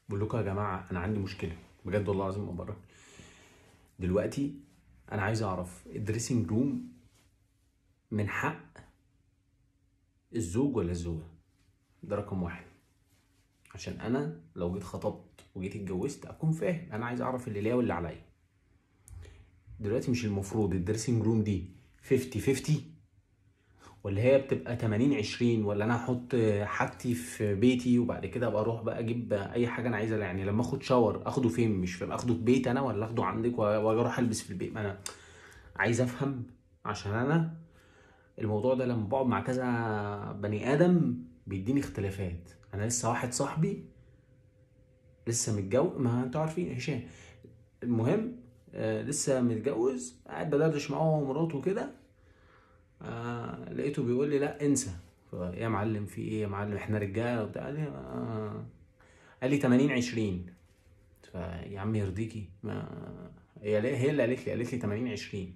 بقول لكم يا جماعه انا عندي مشكله بجد والله العظيم ما بره دلوقتي انا عايز اعرف الدريسنج روم من حق الزوج ولا الزوجه ده رقم واحد عشان انا لو جيت خطبت وجيت اتجوزت اكون فاهم انا عايز اعرف اللي ليا واللي عليا دلوقتي مش المفروض الدريسنج روم دي 50 50 ولا هي بتبقى 80 20 ولا انا احط حاجتي في بيتي وبعد كده ابقى اروح بقى اجيب اي حاجه انا عايزها يعني لما اخد شاور اخده فين مش فاهم اخده في بيت انا ولا اخده عندك واجي اروح البس في البيت ما انا عايز افهم عشان انا الموضوع ده لما بقعد مع كذا بني ادم بيديني اختلافات انا لسه واحد صاحبي لسه متجوز ما انتوا عارفين هشام المهم آه لسه متجوز قاعد بدردش معاه هو ومراته كده آه لقيته بيقول لي لا انسى يا معلم في ايه يا معلم احنا رجاله وبتاع قال لي آه قال لي 80 20 فيا عم يرضيكي ما هي هي اللي قالت لي قالت لي 80 20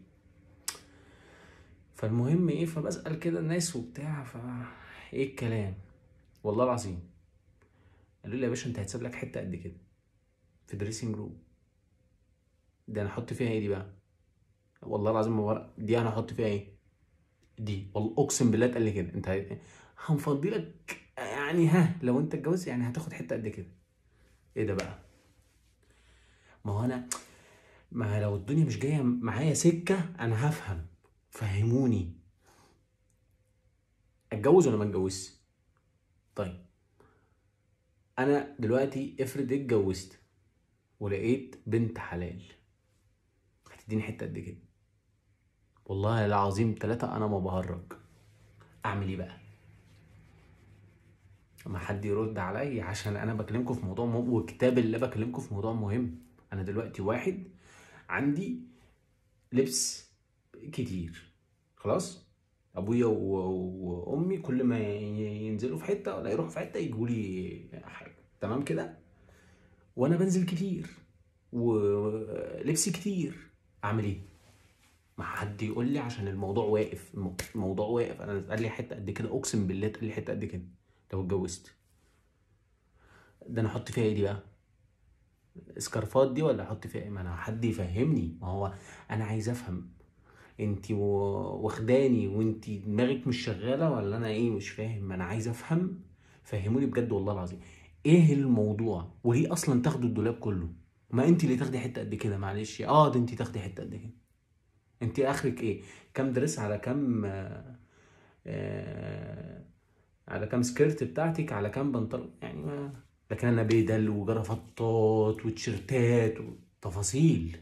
فالمهم ايه فبسأل كده الناس وبتاع ف ايه الكلام والله العظيم قالوا لي يا باشا انت هتسيب لك حته قد كده في دريسنج روم ده انا احط فيها ايه دي بقى والله العظيم ما دي انا احط فيها ايه دي والله اقسم بالله اتقال لي كده انت هنفضي لك يعني ها لو انت اتجوزت يعني هتاخد حته قد كده ايه ده بقى ما هو انا ما لو الدنيا مش جايه معايا سكه انا هفهم فهموني اتجوز ولا ما اتجوزش طيب انا دلوقتي افرض اتجوزت ولقيت بنت حلال هتديني حته قد كده والله العظيم ثلاثة أنا ما بهرج أعمل إيه بقى؟ ما حد يرد عليا عشان أنا بكلمكم في موضوع مهم وكتاب اللي بكلمكم في موضوع مهم أنا دلوقتي واحد عندي لبس كتير خلاص ابويا وامي كل ما ينزلوا في حته ولا يروحوا في حته يجيبوا لي حاجه تمام كده وانا بنزل كتير ولبسي كتير اعمل ايه ما حد يقول لي عشان الموضوع واقف الموضوع واقف انا قال لي حته قد كده اقسم بالله قال لي حته قد كده لو اتجوزت ده انا احط فيها ايه دي بقى اسكارفات دي ولا احط فيها ايه ما انا حد يفهمني ما هو انا عايز افهم انت واخداني وانت دماغك مش شغاله ولا انا ايه مش فاهم انا عايز افهم فهموني بجد والله العظيم ايه الموضوع وليه اصلا تاخدوا الدولاب كله ما انت اللي تاخدي حته قد كده معلش اه ده انت تاخدي حته قد كده انت اخرك ايه كام دريس على كام آه آه على كام سكيرت بتاعتك على كام بنطلون يعني ما لكن انا بدل وجرافطات وتيشيرتات وتفاصيل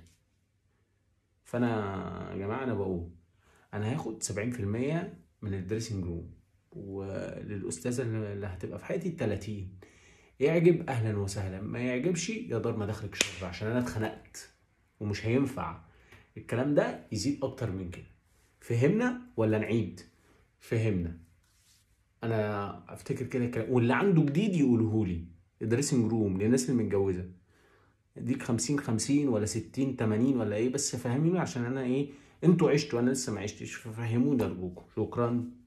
فانا يا جماعه انا بقول انا هاخد 70% من الدريسنج روم وللاستاذه اللي هتبقى في حياتي 30 يعجب اهلا وسهلا ما يعجبش يا دار ما دخلك شر عشان انا اتخنقت ومش هينفع الكلام ده يزيد اكتر من كده فهمنا ولا نعيد فهمنا انا افتكر كده الكلام واللي عنده جديد يقوله لي الدريسنج روم للناس اللي متجوزه اديك 50 50 ولا 60 80 ولا ايه بس فهموني عشان انا ايه انتوا عشتوا انا لسه ما عشتش ففهموني ارجوكم شكرا